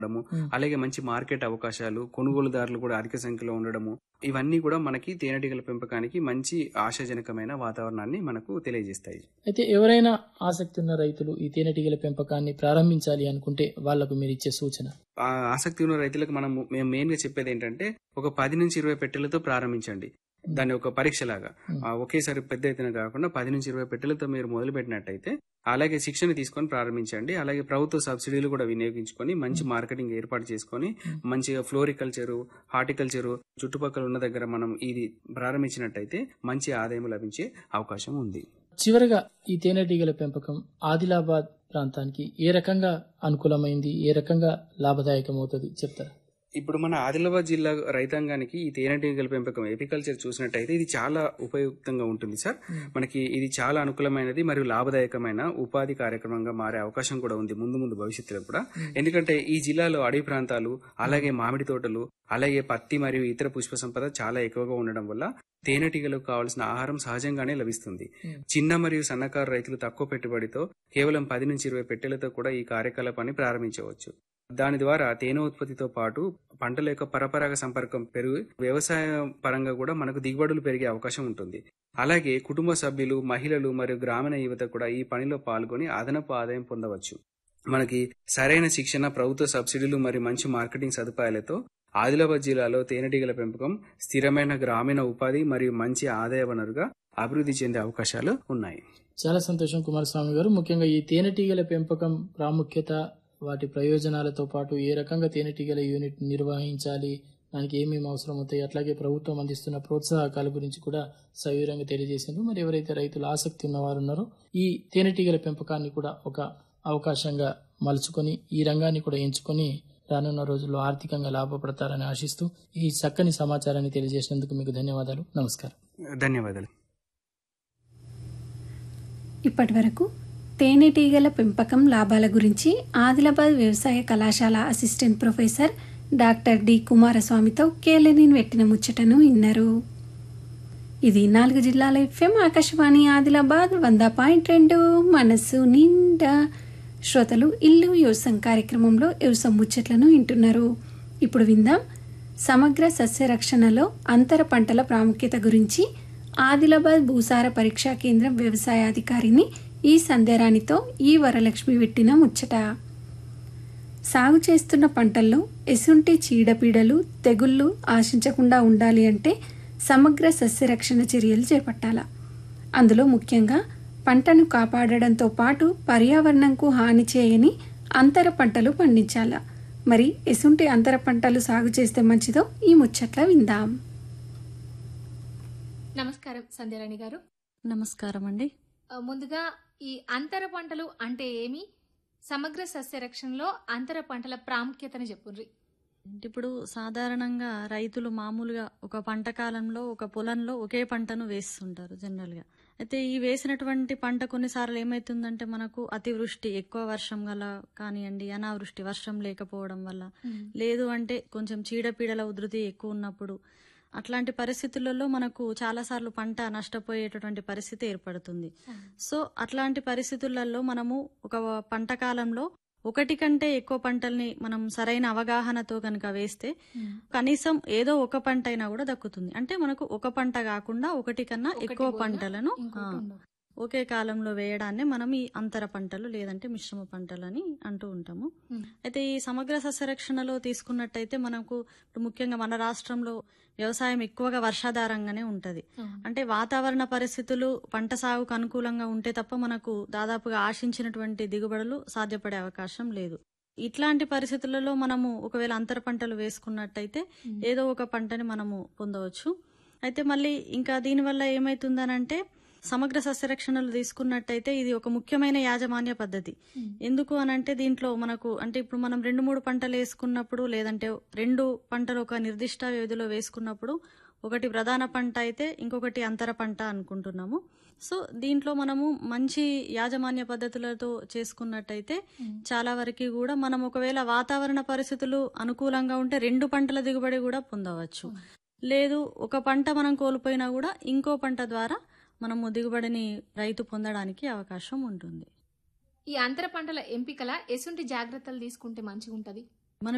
ఉండడము అలాగే మంచి మార్కెట్ అవకాశాలు కొనుగోలుదారులు కూడా అధిక సంఖ్యలో ఉండడము ఇవన్నీ కూడా మనకి తేనెటీగల పెంపకానికి మంచి ఆశాజనకమైన వాతావరణాన్ని మనకు తెలియజేస్తాయి అయితే ఎవరైనా ఆసక్తి ఉన్న రైతులు ఈ తేనెటీగల పెంపకాన్ని ప్రారంభించాలి అనుకుంటే వాళ్లకు మీరు ఇచ్చే సూచన ఆ ఆసక్తి ఉన్న రైతులకు మనం మేము మెయిన్ గా చెప్పేది ఏంటంటే ఒక పది నుంచి ఇరవై పెట్టెలతో ప్రారంభించండి దాన్ని ఒక పరీక్ష లాగా ఆ, ఒకేసారి పెద్ద ఎత్తున కాకుండా పది నుంచి ఇరవై పెట్టెలతో మీరు మొదలు పెట్టినట్టయితే అలాగే శిక్షణ తీసుకొని ప్రారంభించండి అలాగే ప్రభుత్వ సబ్సిడీలు కూడా వినియోగించుకొని మంచి మార్కెటింగ్ ఏర్పాటు చేసుకొని మంచిగా ఫ్లోరికల్చరు హార్టికల్చరు చుట్టుపక్కల ఉన్న దగ్గర మనం ఇది ప్రారంభించినట్టయితే మంచి ఆదాయం లభించే అవకాశం ఉంది చివరగా ఈ తేనెటీగల పెంపకం ఆదిలాబాద్ ప్రాంతానికి ఏ రకంగా అనుకూలమైంది ఏ రకంగా లాభదాయకమవుతుంది చెప్తారా ఇప్పుడు మన ఆదిలాబాద్ జిల్లా రైతాంగానికి ఈ తేనెటీగల పెంపకం ఎపికల్చర్ చూసినట్టయితే ఇది చాలా ఉపయుక్తంగా ఉంటుంది సార్ మనకి ఇది చాలా అనుకూలమైనది మరియు లాభదాయకమైన ఉపాధి కార్యక్రమంగా మారే అవకాశం కూడా ఉంది ముందు ముందు భవిష్యత్తులో కూడా ఎందుకంటే ఈ జిల్లాలో అడవి ప్రాంతాలు అలాగే మామిడి తోటలు అలాగే పత్తి మరియు ఇతర పుష్ప సంపద చాలా ఎక్కువగా ఉండడం వల్ల తేనెటీగలకు కావాల్సిన ఆహారం సహజంగానే లభిస్తుంది చిన్న మరియు సన్నకారు రైతులు తక్కువ పెట్టుబడితో కేవలం పది నుంచి ఇరవై పెట్టెలతో కూడా ఈ కార్యకలాపాన్ని ప్రారంభించవచ్చు దాని ద్వారా తేనె ఉత్పత్తితో పాటు పంటల యొక్క పరపరాగ సంపర్కం పెరిగి వ్యవసాయ పరంగా కూడా మనకు దిగుబడులు పెరిగే అవకాశం ఉంటుంది అలాగే కుటుంబ సభ్యులు మహిళలు మరియు గ్రామీణ యువత కూడా ఈ పనిలో పాల్గొని అదనపు ఆదాయం పొందవచ్చు మనకి సరైన శిక్షణ ప్రభుత్వ సబ్సిడీలు మరియు మంచి మార్కెటింగ్ సదుపాయాలతో ఆదిలాబాద్ జిల్లాలో తేనెటీగల పెంపకం స్థిరమైన గ్రామీణ ఉపాధి మరియు మంచి ఆదాయ వనరుగా అభివృద్ధి చెందే అవకాశాలు ఉన్నాయి చాలా సంతోషం కుమారస్వామి గారు ముఖ్యంగా ఈ తేనెటీగల పెంపకం ప్రాముఖ్యత వాటి ప్రయోజనాలతో పాటు ఏ రకంగా తేనెటీగల యూనిట్ నిర్వహించాలి దానికి ఏమేమి అవసరం అవుతాయి అట్లాగే ప్రభుత్వం అందిస్తున్న ప్రోత్సాహకాల గురించి కూడా సవివరంగా తెలియజేసిండ్రు మరి ఎవరైతే రైతులు ఆసక్తి ఉన్నవారు ఉన్నారో ఈ తేనెటీగల పెంపకాన్ని కూడా ఒక అవకాశంగా మలుచుకొని ఈ రంగాన్ని కూడా ఎంచుకొని రానున్న రోజుల్లో ఆర్థికంగా లాభపడతారని ఆశిస్తూ ఈ చక్కని సమాచారాన్ని తెలియజేసినందుకు మీకు ధన్యవాదాలు నమస్కారం ధన్యవాదాలు ఇప్పటి వరకు తేనెటీగల పెంపకం లాభాల గురించి ఆదిలాబాద్ వ్యవసాయ కళాశాల అసిస్టెంట్ ప్రొఫెసర్ డాక్టర్ డి కుమారస్వామితో కేలెనిన్ పెట్టిన ముచ్చటను విన్నారు ఇది నాలుగు జిల్లాల ఎఫ్ఎం ఆకాశవాణి ఆదిలాబాద్ వంద పాయింట్ రెండు మనసు నిండా శ్రోతలు ఇల్లు వ్యవసాయం కార్యక్రమంలో వ్యవసాయ ముచ్చట్లను వింటున్నారు ఇప్పుడు విందాం సమగ్ర సస్యరక్షణలో అంతర పంటల ప్రాముఖ్యత గురించి ఆదిలాబాద్ భూసార పరీక్షా కేంద్రం వ్యవసాయాధికారిని ఈ సంధ్యారాణితో ఈ వరలక్ష్మి పెట్టిన ముచ్చట సాగు చేస్తున్న పంటల్లో ఎసుంటి చీడపీడలు తెగుళ్ళు ఆశించకుండా ఉండాలి అంటే సమగ్ర సస్యరక్షణ చర్యలు చేపట్టాల అందులో ముఖ్యంగా పంటను కాపాడడంతో పాటు పర్యావరణంకు హాని చేయని అంతర పంటలు పండించాల మరి ఎసుంటి అంతర పంటలు సాగు చేస్తే మంచిదో ఈ ముచ్చట్ల విందాం నమస్కారం సంధ్యారాణి గారు నమస్కారం అండి ఆ, ముందుగా ఈ అంతర పంటలు అంటే ఏమి సమగ్ర సస్యరక్షణలో అంతర పంటల ప్రాముఖ్యతను చెప్పుర్రి అంటే ఇప్పుడు సాధారణంగా రైతులు మామూలుగా ఒక పంట కాలంలో ఒక పొలంలో ఒకే పంటను వేస్తుంటారు జనరల్ గా అయితే ఈ వేసినటువంటి పంట కొన్నిసార్లు ఏమైతుందంటే మనకు అతివృష్టి ఎక్కువ వర్షం గల కానివ్వండి అనావృష్టి వర్షం లేకపోవడం వల్ల లేదు అంటే కొంచెం చీడపీడల ఉధృతి ఎక్కువ ఉన్నప్పుడు అట్లాంటి పరిస్థితులలో మనకు చాలాసార్లు పంట నష్టపోయేటటువంటి పరిస్థితి ఏర్పడుతుంది సో అట్లాంటి పరిస్థితులలో మనము ఒక పంట కాలంలో ఒకటి కంటే ఎక్కువ పంటల్ని మనం సరైన అవగాహనతో కనుక వేస్తే కనీసం ఏదో ఒక పంట అయినా కూడా దక్కుతుంది అంటే మనకు ఒక పంట కాకుండా ఒకటి కన్నా ఒకటి ఎక్కువ పోయినా పంటలను ఇంకోటి ఆ, ఉండదు. ఒకే కాలంలో వేయడాన్ని మనం ఈ అంతర పంటలు లేదంటే మిశ్రమ పంటలు అని అంటూ ఉంటాము మ్మ్. అయితే ఈ సమగ్ర సస్యరక్షణలో తీసుకున్నట్టయితే మనకు ఇప్పుడు ముఖ్యంగా మన రాష్ట్రంలో వ్యవసాయం ఎక్కువగా వర్షాధారంగానే ఉంటది అవును. అంటే వాతావరణ పరిస్థితులు పంట సాగుకు అనుకూలంగా ఉంటే తప్ప మనకు దాదాపుగా ఆశించినటువంటి దిగుబడులు సాధ్యపడే అవకాశం లేదు ఇట్లాంటి పరిస్థితులలో మనము ఒకవేళ అంతర పంటలు వేసుకున్నట్టయితే ఏదో ఒక పంటని మనము పొందవచ్చు అయితే మళ్ళీ ఇంకా దీనివల్ల ఏమైతుందనంటే సమగ్ర సస్యరక్షణలు తీసుకున్నట్టయితే ఇది ఒక ముఖ్యమైన యాజమాన్య పద్ధతి ఎందుకు అనంటే దీంట్లో మనకు అంటే ఇప్పుడు మనం రెండు మూడు పంటలు వేసుకున్నప్పుడు లేదంటే రెండు పంటలు ఒక నిర్దిష్ట వ్యవధిలో వేసుకున్నప్పుడు ఒకటి ప్రధాన పంట అయితే ఇంకొకటి అంతర పంట అనుకుంటున్నాము సో దీంట్లో మనము మంచి యాజమాన్య పద్ధతులతో చేసుకున్నట్టయితే చాలా వరకు కూడా మనం ఒకవేళ వాతావరణ పరిస్థితులు అనుకూలంగా ఉంటే రెండు పంటల దిగుబడి కూడా పొందవచ్చు లేదు ఒక పంట మనం కోల్పోయినా కూడా ఇంకో పంట ద్వారా మనము దిగుబడిని రైతు పొందడానికి అవకాశం ఉంటుంది ఈ అంతర పంటల ఎంపికల ఎసుంటి జాగ్రత్తలు తీసుకుంటే మంచిగా ఉంటది